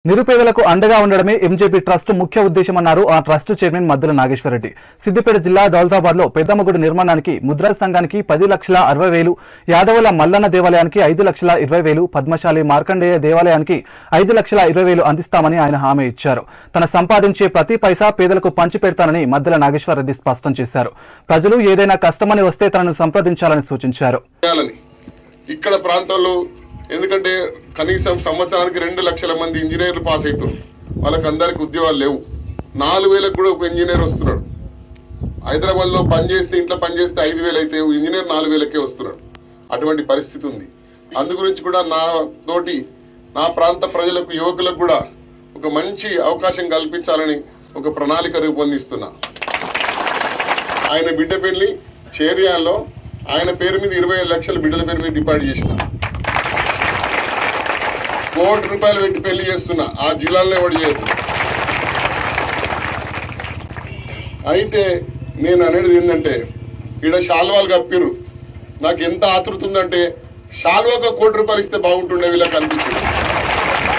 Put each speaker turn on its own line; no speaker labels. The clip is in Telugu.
నిరుపేదలకు అండగా ఉండడమే ఎంజేపీ ట్రస్ట్ ముఖ్య ఉద్దేశమన్నారు ఆ ట్రస్ట్ చైర్మన్ మద్దెల నాగేశ్వరరెడ్డి సిద్దిపేట జిల్లా దౌలతాబాద్ లో పెద్దమ్మగుడి నిర్మాణానికి ముద్రా సంఘానికి పది లక్షల అరవై వేలు యాదవుల మల్లన్న దేవాలయానికి ఐదు లక్షల ఇరవై వేలు పద్మశాలి మార్కండేయ దేవాలయానికి ఐదు లక్షల ఇరవై వేలు అందిస్తామని ఆయన హామీ ఇచ్చారు తన సంపాదించే ప్రతి పైసా పేదలకు పంచిపెడతానని మద్దెల నాగేశ్వరరెడ్డి స్పష్టం చేశారు ప్రజలు ఏదైనా కష్టమని వస్తే తనను సంప్రదించాలని సూచించారు
చేయాలని ఇక్కడ ప్రాంతాల్లో ఎందుకంటే కనీసం సంవత్సరానికి రెండు లక్షల మంది ఇంజనీర్లు పాస్ అవుతారు వాళ్ళకి అందరికి ఉద్యోగాలు లేవు నాలుగు వేలకు కూడా ఒక ఇంజనీర్ వస్తున్నాడు హైదరాబాద్ లో పని చేస్తే ఇంట్లో పని చేస్తే ఐదు వేలు అయితే ఓ ఇంజనీర్ నాలుగు వేలకే వస్తున్నాడు అటువంటి పరిస్థితి ఉంది అందు గురించి కూడా నా తోటి నా ప్రాంత ప్రజలకు యువకులకు కూడా ఒక మంచి అవకాశం కల్పించాలని ఒక ప్రణాళిక రూపొందిస్తున్నా ఆయన బిడ్డ పెళ్లి చేరియాల్లో ఆయన పేరు మీద ఇరవై ఐదు లక్షల బిడ్డల పేరు మీద డిపాజిట్ చేసిన కోటి రూపాయలు పెట్టి పెళ్లి చేస్తున్నా ఆ జిల్లాలో ఎవడు చేయదు అయితే నేను అనేది ఏంటంటే ఈడ శాల్వాలు కప్పిరు నాకు ఎంత ఆతృత ఉందంటే శాల్వాకు కోటి రూపాయలు ఇస్తే బాగుంటుండే వీళ్ళకి అనిపించింది